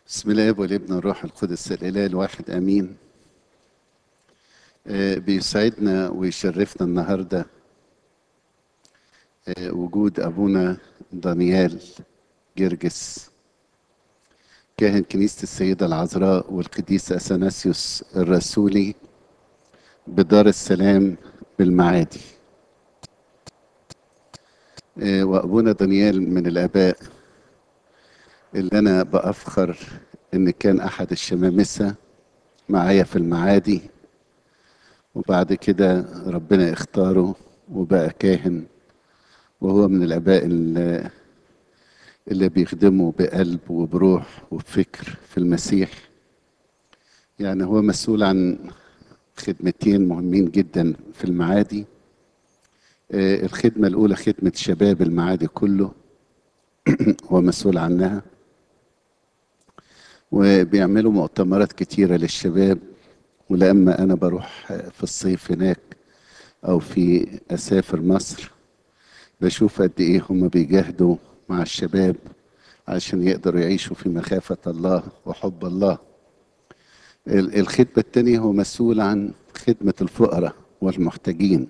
بسم الله والابن والروح القدس الاله الواحد امين آه، بيسعدنا ويشرفنا النهارده آه، وجود ابونا دانيال جرجس كاهن كنيسه السيده العذراء والقديس اثناسيوس الرسولي بدار السلام بالمعادي آه، وابونا دانيال من الاباء اللي انا بافخر ان كان احد الشمامسه معايا في المعادي وبعد كده ربنا اختاره وبقى كاهن وهو من الاباء اللي, اللي بيخدموا بقلب وبروح وبفكر في المسيح يعني هو مسؤول عن خدمتين مهمين جدا في المعادي آه، الخدمه الاولى خدمه شباب المعادي كله هو مسؤول عنها وبيعملوا مؤتمرات كتيرة للشباب ولما أنا بروح في الصيف هناك أو في أسافر مصر بشوف قد إيه هم بيجاهدوا مع الشباب عشان يقدروا يعيشوا في مخافة الله وحب الله ال- الخدمة التانية هو مسؤول عن خدمة الفقراء والمحتاجين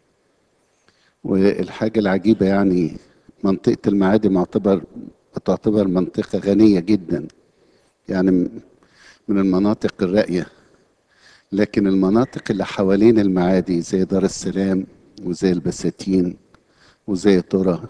والحاجة العجيبة يعني منطقة المعادي معتبر تعتبر منطقة غنية جدا يعني م- من المناطق الراقية لكن المناطق اللي حوالين المعادي زي دار السلام وزي البساتين وزي طرة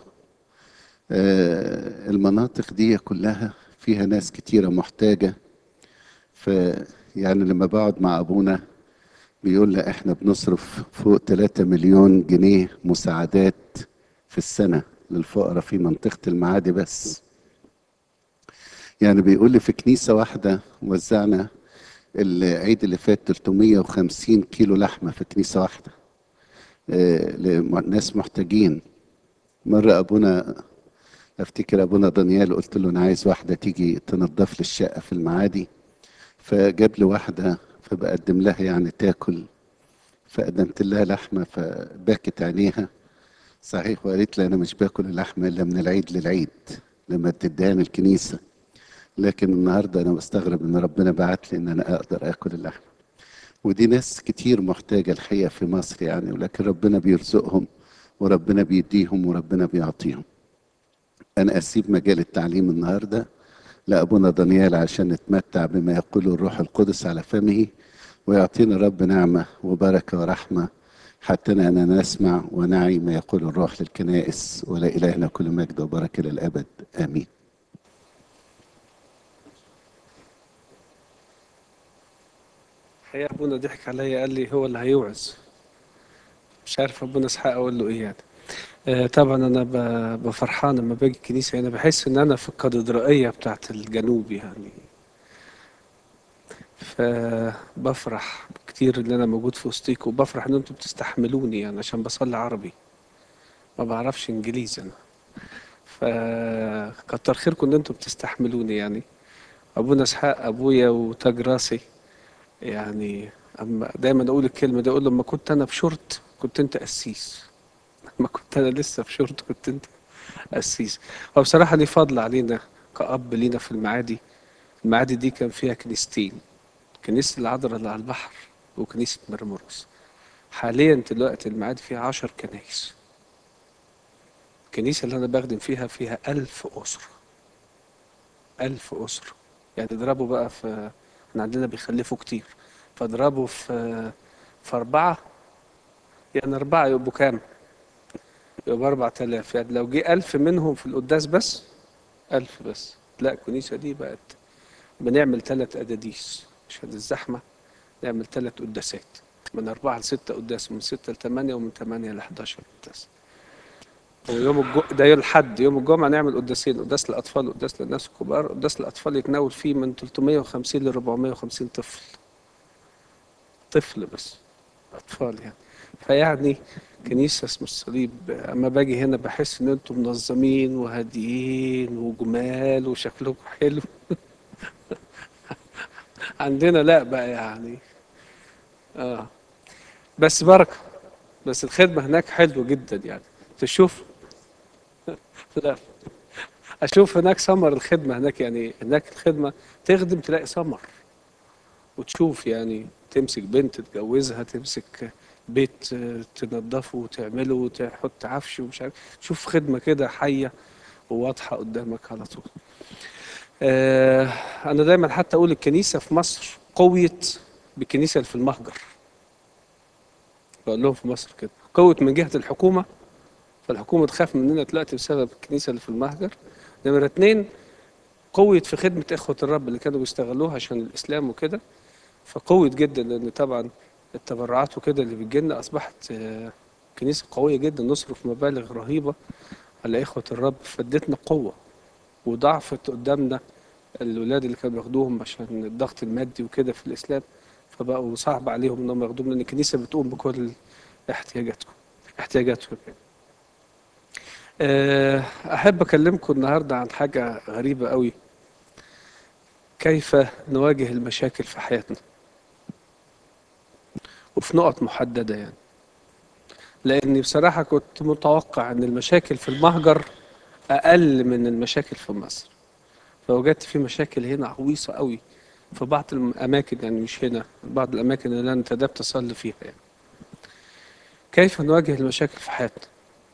آه، المناطق دي كلها فيها ناس كتيرة محتاجة ف يعني لما بقعد مع أبونا بيقول لي احنا بنصرف فوق 3 مليون جنيه مساعدات في السنة للفقراء في منطقة المعادي بس يعني بيقول لي في كنيسة واحدة وزعنا العيد اللي فات 350 كيلو لحمة في كنيسة واحدة آه، لناس محتاجين مرة أبونا أفتكر أبونا دانيال قلت له أنا عايز واحدة تيجي تنظف لي الشقة في المعادي فجاب لي واحدة فبقدم لها يعني تاكل فقدمت لها لحمة فباكت عينيها صحيح وقالت لي أنا مش باكل اللحمة إلا من العيد للعيد لما تدهن الكنيسة لكن النهارده انا بستغرب ان ربنا بعت لي ان انا اقدر اكل اللحم ودي ناس كتير محتاجه الحقيقه في مصر يعني ولكن ربنا بيرزقهم وربنا بيديهم وربنا بيعطيهم انا اسيب مجال التعليم النهارده لابونا دانيال عشان نتمتع بما يقوله الروح القدس على فمه ويعطينا رب نعمه وبركه ورحمه حتى أننا نسمع ونعي ما يقول الروح للكنائس ولا إلهنا كل مجد وبركة للأبد آمين الحقيقة أبونا ضحك عليا قال لي هو اللي هيوعظ مش عارف أبونا إسحاق أقول له إيه يعني آه، طبعا أنا ب- بفرحان لما باجي الكنيسة هنا بحس إن أنا في الكاتدرائية بتاعت الجنوب يعني فبفرح كتير إن أنا موجود في وسطيكم وبفرح إن أنتم بتستحملوني يعني عشان بصلي عربي ما بعرفش إنجليزي أنا فكتر خيركم إن أنتم بتستحملوني يعني أبونا إسحاق أبويا وتاج راسي يعني أما دايما اقول الكلمه دي اقول لما كنت انا في شورت كنت انت قسيس لما كنت انا لسه في شورت كنت انت قسيس هو بصراحه ليه فضل علينا كأب لينا في المعادي المعادي دي كان فيها كنيستين كنيسة العذراء اللي على البحر وكنيسة مرمرقس حاليا دلوقتي المعادي فيها عشر كنايس الكنيسة اللي أنا بخدم فيها فيها ألف أسرة ألف أسرة يعني اضربوا بقى في احنا عندنا بيخلفوا كتير فاضربوا في في أربعة يعني أربعة يبقوا كام؟ يبقى أربعة آلاف يعني لو جه ألف منهم في القداس بس ألف بس لا الكنيسة دي بقت بنعمل ثلاث أداديس عشان الزحمة نعمل ثلاث قداسات من أربعة لستة قداس من ستة لثمانية ومن ثمانية لحداشر قداس ويوم الجو... ده يوم الحد يوم الجمعة نعمل قداسين قداس للأطفال وقداس للناس الكبار قداس الأطفال يتناول فيه من 350 ل 450 طفل طفل بس أطفال يعني فيعني كنيسة اسم الصليب أما باجي هنا بحس إن أنتم منظمين وهاديين وجمال وشكلكم حلو عندنا لا بقى يعني آه بس بركة بس الخدمة هناك حلوة جدا يعني تشوف لا اشوف هناك ثمر الخدمه هناك يعني هناك الخدمه تخدم تلاقي ثمر وتشوف يعني تمسك بنت تجوزها تمسك بيت آه، تنظفه وتعمله وتحط عفش ومش عارف شوف خدمه كده حيه وواضحه قدامك على طول آه، انا دايما حتى اقول الكنيسه في مصر قويت بالكنيسه اللي في المهجر بقول لهم في مصر كده قوت من جهه الحكومه فالحكومه تخاف مننا دلوقتي بسبب الكنيسه اللي في المهجر نمره اتنين قوت في خدمه اخوه الرب اللي كانوا بيستغلوها عشان الاسلام وكده فقوت جدا لان طبعا التبرعات وكده اللي بتجيلنا اصبحت آه، كنيسه قويه جدا نصرف مبالغ رهيبه على اخوه الرب فادتنا قوه وضعفت قدامنا الولاد اللي كانوا بياخدوهم عشان الضغط المادي وكده في الاسلام فبقوا صعب عليهم انهم ياخدوهم لان الكنيسه بتقوم بكل احتياجاتهم احتياجاتهم آه، احب اكلمكم النهارده عن حاجه غريبه قوي كيف نواجه المشاكل في حياتنا وفي نقط محدده يعني لاني بصراحه كنت متوقع ان المشاكل في المهجر اقل من المشاكل في مصر فوجدت في مشاكل هنا عويصه قوي في بعض الاماكن يعني مش هنا بعض الاماكن اللي انا انتدبت اصلي فيها يعني كيف نواجه المشاكل في حياتنا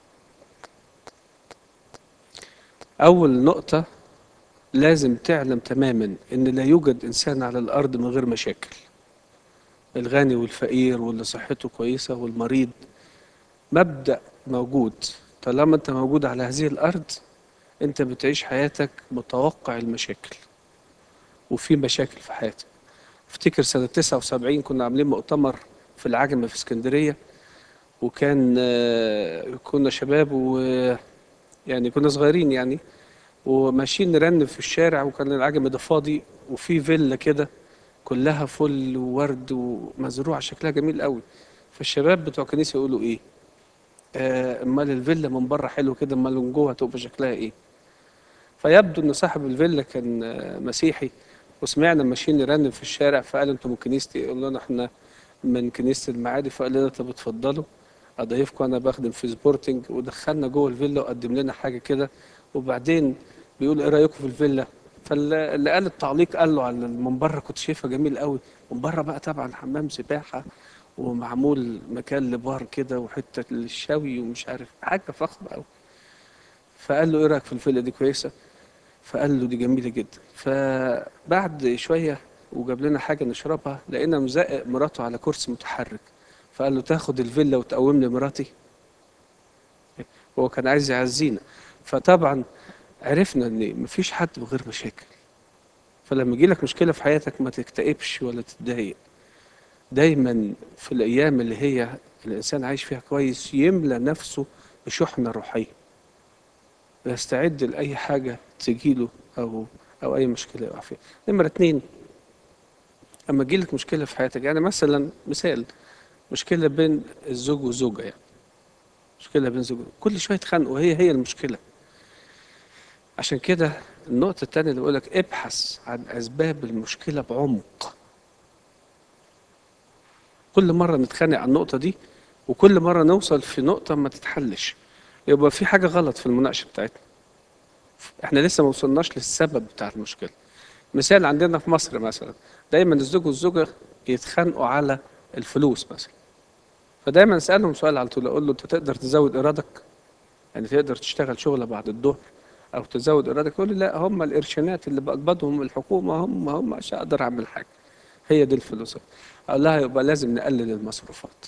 اول نقطه لازم تعلم تماما ان لا يوجد انسان على الارض من غير مشاكل الغني والفقير واللي صحته كويسه والمريض مبدا موجود طالما انت موجود على هذه الارض انت بتعيش حياتك متوقع المشاكل وفي مشاكل في حياتك افتكر سنة 79 كنا عاملين مؤتمر في العجمة في اسكندرية وكان آه، كنا شباب و يعني كنا صغيرين يعني وماشيين نرنم في الشارع وكان العجمة ده فاضي وفي فيلا كده كلها فل وورد ومزروعة شكلها جميل قوي فالشباب بتوع الكنيسة يقولوا ايه آه، امال الفيلا من بره حلو كده امال من جوه هتبقى شكلها ايه فيبدو ان صاحب الفيلا كان آه، مسيحي وسمعنا ماشيين نرنم في الشارع فقال انتوا من كنيستي يقول لنا احنا من كنيسه المعادي فقال لنا طب اتفضلوا اضيفكم انا بخدم في سبورتنج ودخلنا جوه الفيلا وقدم لنا حاجه كده وبعدين بيقول ايه رايكم في الفيلا فاللي قال التعليق قال له على من بره كنت شايفها جميل قوي من بره بقى طبعا حمام سباحه ومعمول مكان لبار كده وحته للشوي ومش عارف حاجه فخمه قوي فقال له ايه رايك في الفيلا دي كويسه فقال له دي جميله جدا فبعد شويه وجاب لنا حاجه نشربها لقينا مزقق مراته على كرسي متحرك فقال له تاخد الفيلا وتقوم لي مراتي هو كان عايز يعزينا فطبعا عرفنا ان مفيش حد من غير مشاكل فلما يجي لك مشكله في حياتك ما تكتئبش ولا تتضايق دايما في الايام اللي هي الانسان عايش فيها كويس يملى نفسه بشحنه روحيه يستعد لاي حاجه تجيله او او اي مشكله يقع فيها نمره اتنين اما تجيلك مشكله في حياتك يعني مثلا مثال مشكله بين الزوج والزوجه يعني مشكله بين زوج كل شويه يتخانقوا هي هي المشكله عشان كده النقطه الثانيه اللي بقول لك ابحث عن اسباب المشكله بعمق كل مره نتخانق على النقطه دي وكل مره نوصل في نقطه ما تتحلش يبقى في حاجه غلط في المناقشه بتاعتنا احنا لسه ما وصلناش للسبب بتاع المشكله مثال عندنا في مصر مثلا دايما الزوج والزوجه يتخانقوا على الفلوس مثلا فدايما اسالهم سؤال على طول اقول له انت تقدر تزود ايرادك يعني تقدر تشتغل شغله بعد الظهر او تزود ايرادك يقول لي لا هم القرشينات اللي بقبضهم من الحكومه هم هم مش هقدر اعمل حاجه هي دي الفلوس اقول لها يبقى لازم نقلل المصروفات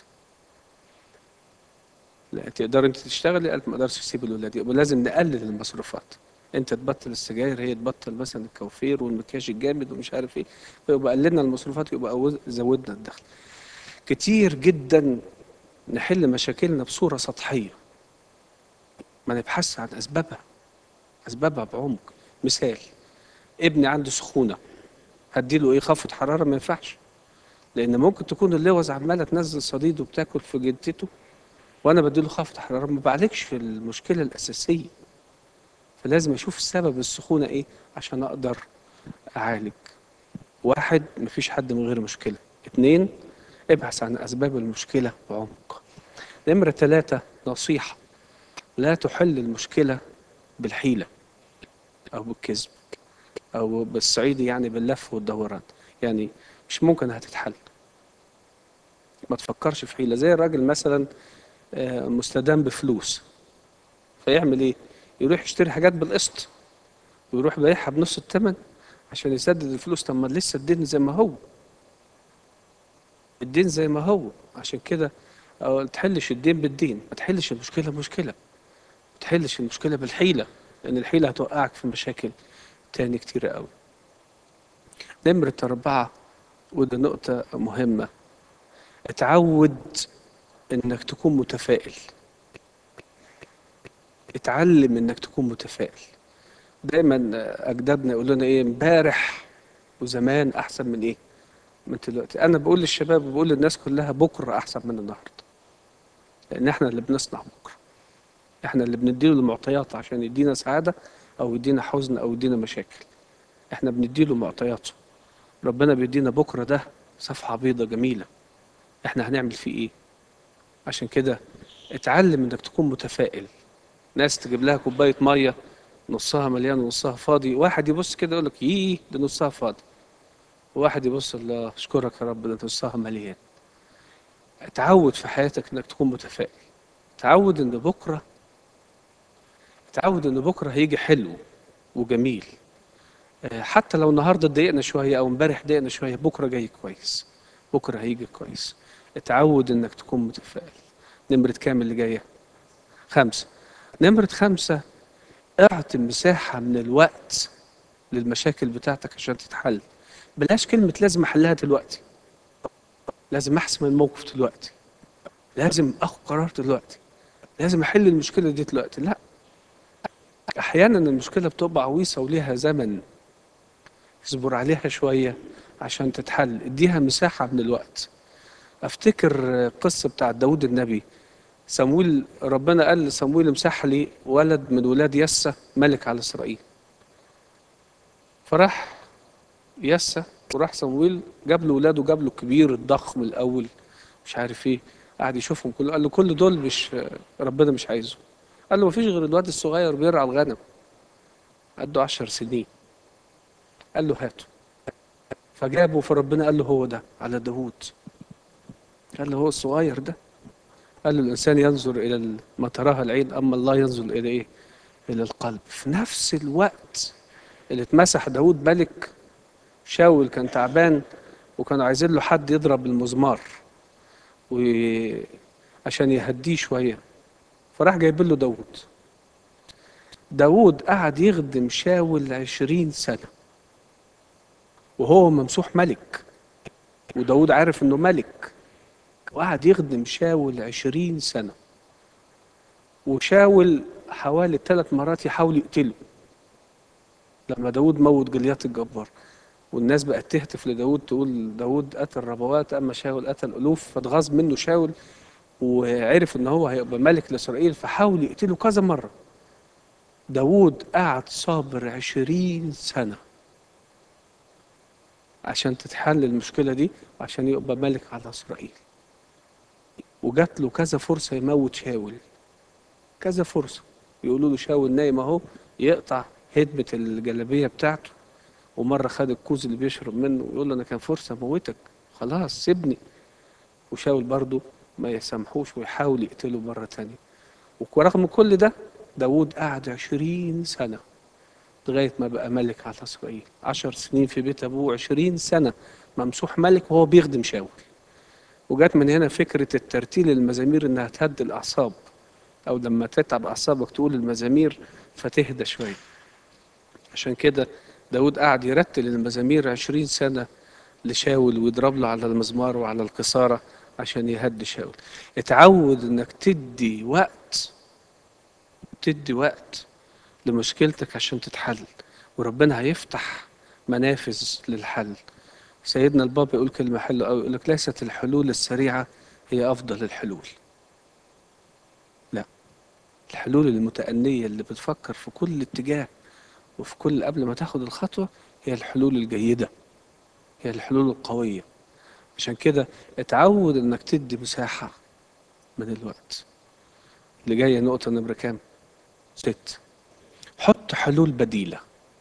لا تقدر انت تشتغلي قالت ما اقدرش اسيب الولاد يبقى لازم نقلل المصروفات انت تبطل السجاير هي تبطل مثلا الكوافير والمكياج الجامد ومش عارف ايه فيبقى قللنا المصروفات يبقى أو- زودنا الدخل كتير جدا نحل مشاكلنا بصوره سطحيه ما نبحثش عن اسبابها اسبابها بعمق مثال ابني عنده سخونه هديله ايه خفض حراره ما ينفعش لان ممكن تكون اللوز عماله تنزل صديد وبتاكل في جدته وانا بديله خفض حراره ما بعالجش في المشكله الاساسيه فلازم اشوف السبب السخونه ايه عشان اقدر اعالج واحد مفيش حد من غير مشكله اتنين ابحث عن اسباب المشكله بعمق نمره ثلاثة نصيحه لا تحل المشكله بالحيله او بالكذب او بالصعيدي يعني باللف والدوران يعني مش ممكن هتتحل ما تفكرش في حيلة زي الراجل مثلا آه، مستدام بفلوس فيعمل ايه يروح يشتري حاجات بالقسط ويروح بايعها بنص الثمن عشان يسدد الفلوس طب ما لسه الدين زي ما هو الدين زي ما هو عشان كده أو تحلش الدين بالدين ما تحلش المشكلة مشكلة ما تحلش المشكلة بالحيلة لأن الحيلة هتوقعك في مشاكل تاني كتيرة قوي نمرة أربعة وده نقطة مهمة اتعود انك تكون متفائل اتعلم انك تكون متفائل دايما اجدادنا يقولوا لنا ايه امبارح وزمان احسن من ايه من دلوقتي انا بقول للشباب وبقول للناس كلها بكره احسن من النهارده لان احنا اللي بنصنع بكره احنا اللي بنديله المعطيات عشان يدينا سعاده او يدينا حزن او يدينا مشاكل احنا بنديله معطياته ربنا بيدينا بكره ده صفحه بيضه جميله احنا هنعمل فيه ايه عشان كده اتعلم انك تكون متفائل ناس تجيب لها كوبايه ميه نصها مليان ونصها فاضي واحد يبص كده يقول لك ييه ده نصها فاضي وواحد يبص الله اشكرك يا رب ده نصها مليان اتعود في حياتك انك تكون متفائل اتعود ان بكره اتعود ان بكره هيجي حلو وجميل آه، حتى لو النهارده اتضايقنا شويه او امبارح اتضايقنا شويه بكره جاي كويس بكره هيجي كويس اتعود انك تكون متفائل نمرة كام اللي جاية خمسة نمرة خمسة اعطي مساحة من الوقت للمشاكل بتاعتك عشان تتحل بلاش كلمة لازم احلها دلوقتي لازم احسم الموقف دلوقتي لازم اخد قرار دلوقتي لازم احل المشكلة دي دلوقتي لا احيانا المشكلة بتبقى عويصة وليها زمن اصبر عليها شوية عشان تتحل اديها مساحة من الوقت افتكر قصة بتاع داود النبي صمويل ربنا قال لصمويل امسح لي ولد من ولاد يسى ملك على اسرائيل فراح يسى وراح صمويل جاب له ولاده جاب له الكبير الضخم الاول مش عارف ايه قعد يشوفهم كله قال له كل دول مش ربنا مش عايزه قال له مفيش غير الواد الصغير بيرعى الغنم قده عشر سنين قال له هاته فجابه فربنا قال له هو ده على داوود قال له هو الصغير ده قال له الإنسان ينظر إلى ما تراها العين أما الله ينظر إلى إيه إلى القلب في نفس الوقت اللي اتمسح داود ملك شاول كان تعبان وكانوا عايزين له حد يضرب المزمار وعشان يهديه شوية فراح جايب له داود داود قعد يخدم شاول عشرين سنة وهو ممسوح ملك وداود عارف انه ملك وقعد يخدم شاول عشرين سنة وشاول حوالي ثلاث مرات يحاول يقتله لما داود موت جليات الجبار والناس بقت تهتف لداود تقول داود قتل ربوات اما شاول قتل الوف فاتغاظ منه شاول وعرف ان هو هيبقى ملك لاسرائيل فحاول يقتله كذا مره داود قعد صابر عشرين سنه عشان تتحل المشكله دي وعشان يبقى ملك على اسرائيل وجات له كذا فرصه يموت شاول كذا فرصه يقولوا له شاول نايم اهو يقطع هدمه الجلابيه بتاعته ومره خد الكوز اللي بيشرب منه ويقول له انا كان فرصه اموتك خلاص سيبني وشاول برضه ما يسامحوش ويحاول يقتله مرة تانية ورغم كل ده داود قعد عشرين سنة لغاية ما بقى ملك على إسرائيل عشر سنين في بيت أبوه عشرين سنة ممسوح ملك وهو بيخدم شاول وجات من هنا فكرة الترتيل المزامير إنها تهدي الأعصاب أو لما تتعب أعصابك تقول المزامير فتهدى شوية عشان كده داود قعد يرتل المزامير عشرين سنة لشاول ويضرب له على المزمار وعلى القصارة عشان يهدي شاول اتعود انك تدي وقت تدي وقت لمشكلتك عشان تتحل وربنا هيفتح منافذ للحل سيدنا البابا يقول كلمة حلوة قوي يقول لك ليست الحلول السريعة هي أفضل الحلول لا الحلول المتأنية اللي بتفكر في كل اتجاه وفي كل قبل ما تاخد الخطوة هي الحلول الجيدة هي الحلول القوية عشان كده اتعود انك تدي مساحة من الوقت اللي جاية نقطة نمرة كام ست حط حلول بديلة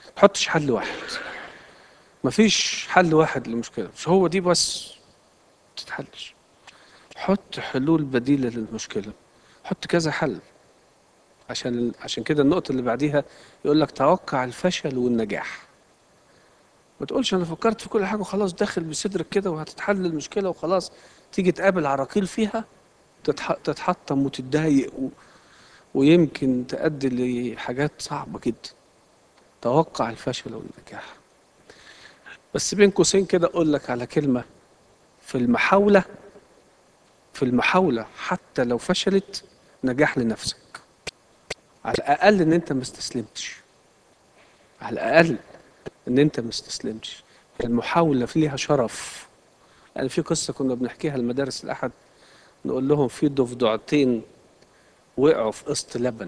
ما تحطش حل واحد مفيش حل واحد للمشكله مش هو دي بس ما تتحلش حط حلول بديله للمشكله حط كذا حل عشان عشان كده النقطه اللي بعديها يقول لك توقع الفشل والنجاح ما تقولش انا فكرت في كل حاجه وخلاص داخل بصدرك كده وهتتحل المشكله وخلاص تيجي تقابل عراقيل فيها تتح- تتحطم وتتضايق و... ويمكن تؤدي لحاجات صعبه جدا توقع الفشل والنجاح بس بين قوسين كده اقول لك على كلمه في المحاوله في المحاوله حتى لو فشلت نجاح لنفسك على الاقل ان انت ما استسلمتش على الاقل ان انت ما استسلمتش المحاوله فيها شرف يعني في قصه كنا بنحكيها لمدارس الاحد نقول لهم في ضفدعتين وقعوا في قسط لبن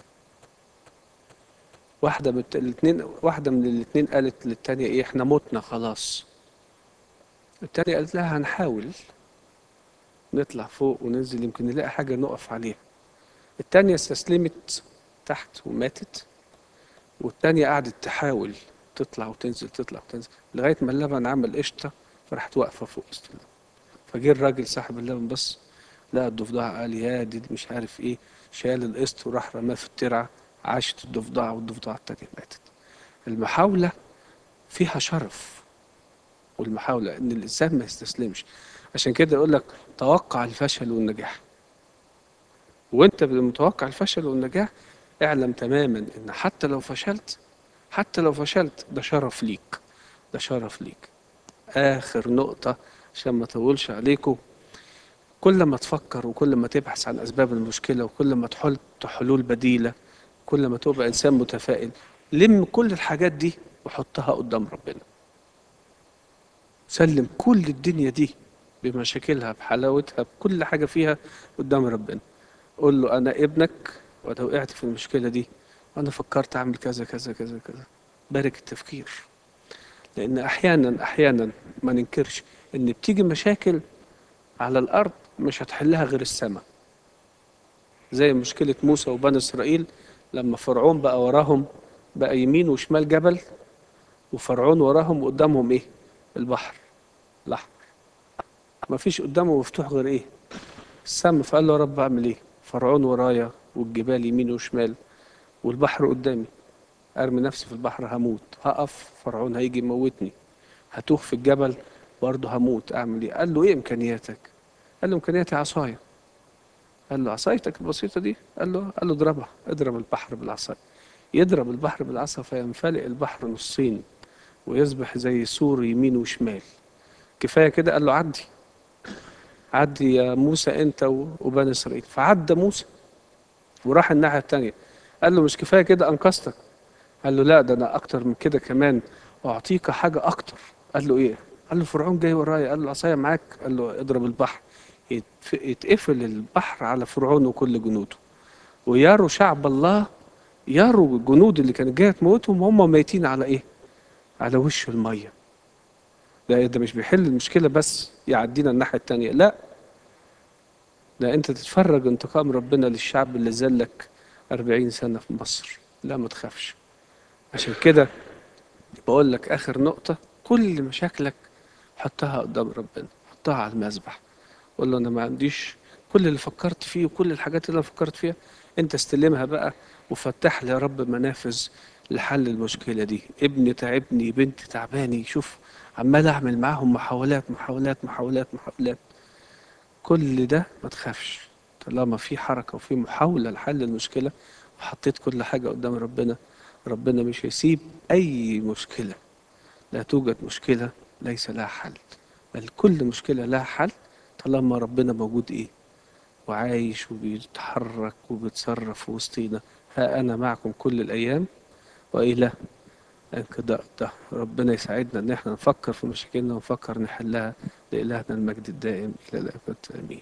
واحده من الاثنين واحده من الاثنين قالت للتانيه ايه احنا متنا خلاص التانيه قالت لها هنحاول نطلع فوق وننزل يمكن نلاقي حاجه نقف عليها التانيه استسلمت تحت وماتت والتانيه قعدت تحاول تطلع وتنزل تطلع وتنزل لغايه ما اللبن عمل قشطه فراحت واقفه فوق قسط اللبن فجه الراجل صاحب اللبن بص لقى الضفدعه قال يا دي مش عارف ايه شال القسط وراح رماه في الترعه عاشت الضفدعه والضفدعه التانيه ماتت المحاوله فيها شرف والمحاوله ان الانسان ما يستسلمش عشان كده يقول لك توقع الفشل والنجاح وانت متوقع الفشل والنجاح اعلم تماما ان حتى لو فشلت حتى لو فشلت ده شرف ليك ده شرف ليك اخر نقطة عشان ما اطولش عليكم كل ما تفكر وكل ما تبحث عن اسباب المشكلة وكل ما تحط حلول بديلة كل ما تبقى انسان متفائل لم كل الحاجات دي وحطها قدام ربنا سلم كل الدنيا دي بمشاكلها بحلاوتها بكل حاجة فيها قدام ربنا قول له أنا ابنك وأنا وقعت في المشكلة دي وأنا فكرت أعمل كذا كذا كذا كذا بارك التفكير لأن أحيانا أحيانا ما ننكرش إن بتيجي مشاكل على الأرض مش هتحلها غير السماء زي مشكلة موسى وبني إسرائيل لما فرعون بقى وراهم بقى يمين وشمال جبل وفرعون وراهم وقدامهم إيه؟ البحر الأحمر ما فيش قدامه مفتوح غير إيه؟ السما فقال له يا رب أعمل إيه؟ فرعون ورايا والجبال يمين وشمال والبحر قدامي ارمي نفسي في البحر هموت هقف فرعون هيجي يموتني هتوه في الجبل برضه هموت اعمل ايه قال له ايه امكانياتك قال له امكانياتي عصايه قال له عصايتك البسيطه دي قال له قال له اضربها اضرب البحر بالعصايه يضرب البحر بالعصا فينفلق البحر نصين ويصبح زي سور يمين وشمال كفايه كده قال له عدي عدي يا موسى انت وبني اسرائيل فعدى موسى وراح الناحيه الثانيه قال له مش كفايه كده انقذتك قال له لا ده انا اكتر من كده كمان اعطيك حاجه اكتر قال له ايه قال له فرعون جاي ورايا قال له العصايه معاك قال له اضرب البحر يتف- يتقفل البحر على فرعون وكل جنوده ويروا شعب الله يروا الجنود اللي كانت جايه تموتهم وهم ميتين على ايه على وش الميه ده ده مش بيحل المشكله بس يعدينا الناحيه التانيه لا ده انت تتفرج انتقام ربنا للشعب اللي ذلك أربعين سنة في مصر لا ما تخافش عشان كده بقول لك آخر نقطة كل مشاكلك حطها قدام ربنا حطها على المذبح قول له أنا ما عنديش كل اللي فكرت فيه وكل الحاجات اللي أنا فكرت فيها أنت استلمها بقى وفتح لي يا رب منافذ لحل المشكلة دي ابني تعبني بنتي تعباني شوف عمال أعمل معاهم محاولات محاولات محاولات محاولات كل ده ما تخافش طالما في حركة وفي محاولة لحل المشكلة وحطيت كل حاجة قدام ربنا ربنا مش هيسيب أي مشكلة لا توجد مشكلة ليس لها حل بل كل مشكلة لها حل طالما ربنا موجود إيه وعايش وبيتحرك وبيتصرف في وسطينا ها أنا معكم كل الأيام وإلى انقضاء الدهر ربنا يساعدنا إن احنا نفكر في مشاكلنا ونفكر نحلها لإلهنا المجد الدائم إلى الأبد آمين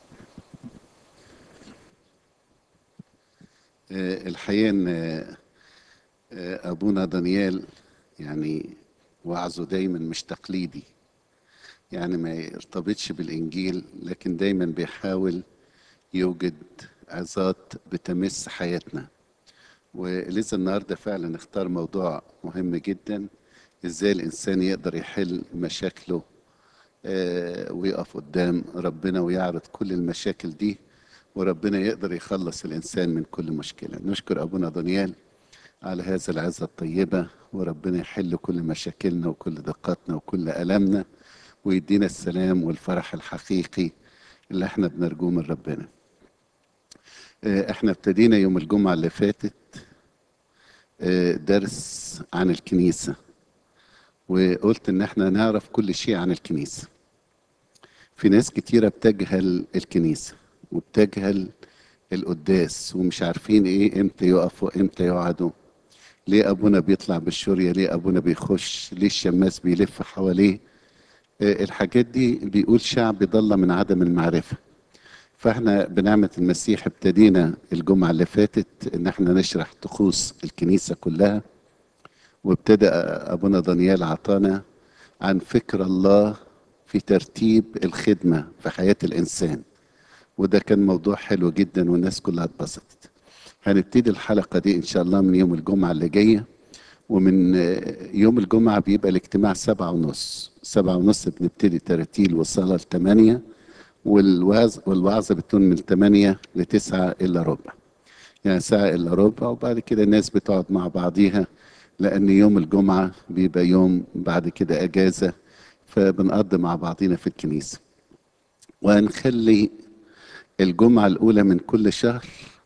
آه، الحقيقة إن آه، آه، أبونا دانيال يعني وعظه دايما مش تقليدي يعني ما يرتبطش بالإنجيل لكن دايما بيحاول يوجد عظات بتمس حياتنا ولسه النهارده فعلا اختار موضوع مهم جدا ازاي الانسان يقدر يحل مشاكله آه، ويقف قدام ربنا ويعرض كل المشاكل دي وربنا يقدر يخلص الانسان من كل مشكله نشكر ابونا دانيال على هذا العزة الطيبة وربنا يحل كل مشاكلنا وكل دقاتنا وكل ألمنا ويدينا السلام والفرح الحقيقي اللي احنا بنرجوه من ربنا آه، احنا ابتدينا يوم الجمعة اللي فاتت آه، درس عن الكنيسة وقلت ان احنا نعرف كل شيء عن الكنيسة في ناس كتيرة بتجهل الكنيسة وبتجهل القداس ومش عارفين ايه امتى يقفوا امتى يقعدوا ليه ابونا بيطلع بالشورية ليه ابونا بيخش ليه الشماس بيلف حواليه آه، الحاجات دي بيقول شعب ضل من عدم المعرفة فاحنا بنعمة المسيح ابتدينا الجمعة اللي فاتت ان احنا نشرح طقوس الكنيسة كلها وابتدى ابونا دانيال عطانا عن فكر الله في ترتيب الخدمة في حياة الانسان وده كان موضوع حلو جدا والناس كلها اتبسطت هنبتدي الحلقة دي ان شاء الله من يوم الجمعة اللي جاية ومن آه، يوم الجمعة بيبقى الاجتماع سبعة ونص سبعة ونص بنبتدي ترتيل وصلاة لثمانية والوعظ والوعظة بتكون من ثمانية لتسعة إلا ربع يعني ساعة إلا ربع وبعد كده الناس بتقعد مع بعضيها لأن يوم الجمعة بيبقى يوم بعد كده أجازة فبنقضي مع بعضينا في الكنيسة وهنخلي الجمعة الأولى من كل شهر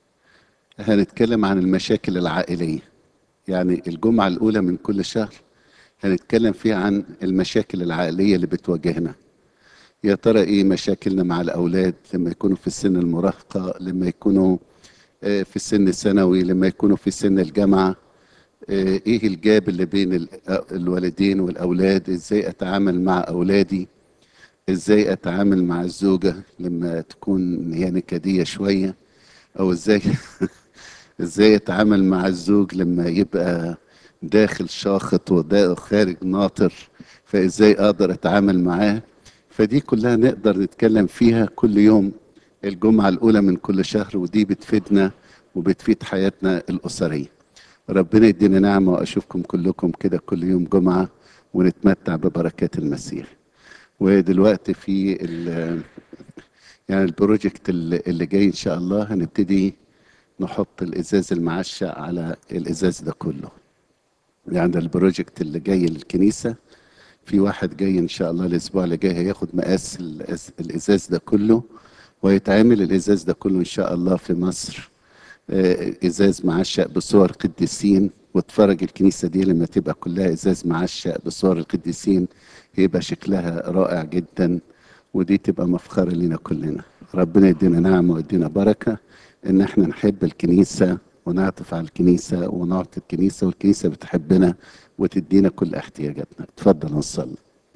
هنتكلم عن المشاكل العائلية يعني الجمعة الأولى من كل شهر هنتكلم فيها عن المشاكل العائلية اللي بتواجهنا يا ترى ايه مشاكلنا مع الأولاد لما يكونوا في سن المراهقة لما يكونوا آه، في سن الثانوي لما يكونوا في سن الجامعة آه، ايه الجاب اللي بين ال- آه، الوالدين والأولاد ازاي أتعامل مع أولادي ازاي أتعامل مع الزوجة لما تكون هي نكدية شوية او ازاي ازاي اتعامل مع الزوج لما يبقى داخل شاخط وخارج ناطر فازاي اقدر اتعامل معاه فدي كلها نقدر نتكلم فيها كل يوم الجمعة الأولى من كل شهر ودي بتفيدنا وبتفيد حياتنا الأسرية ربنا يدينا نعمة وأشوفكم كلكم كده كل يوم جمعة ونتمتع ببركات المسيح ودلوقتي في ال- يعني البروجكت اللي اللي جاي ان شاء الله هنبتدي نحط الازاز المعشق على الازاز ده كله يعني البروجكت اللي جاي للكنيسه في واحد جاي ان شاء الله الاسبوع اللي جاي هياخد مقاس الإز- الازاز ده كله ويتعمل الازاز ده كله ان شاء الله في مصر آه، ازاز معشق بصور قديسين واتفرج الكنيسه دي لما تبقى كلها ازاز معشق بصور القديسين يبقى شكلها رائع جدا ودي تبقى مفخرة لنا كلنا ربنا يدينا نعمة ويدينا بركة ان احنا نحب الكنيسة ونعطف على الكنيسة ونعطي الكنيسة والكنيسة بتحبنا وتدينا كل احتياجاتنا اتفضل نصلي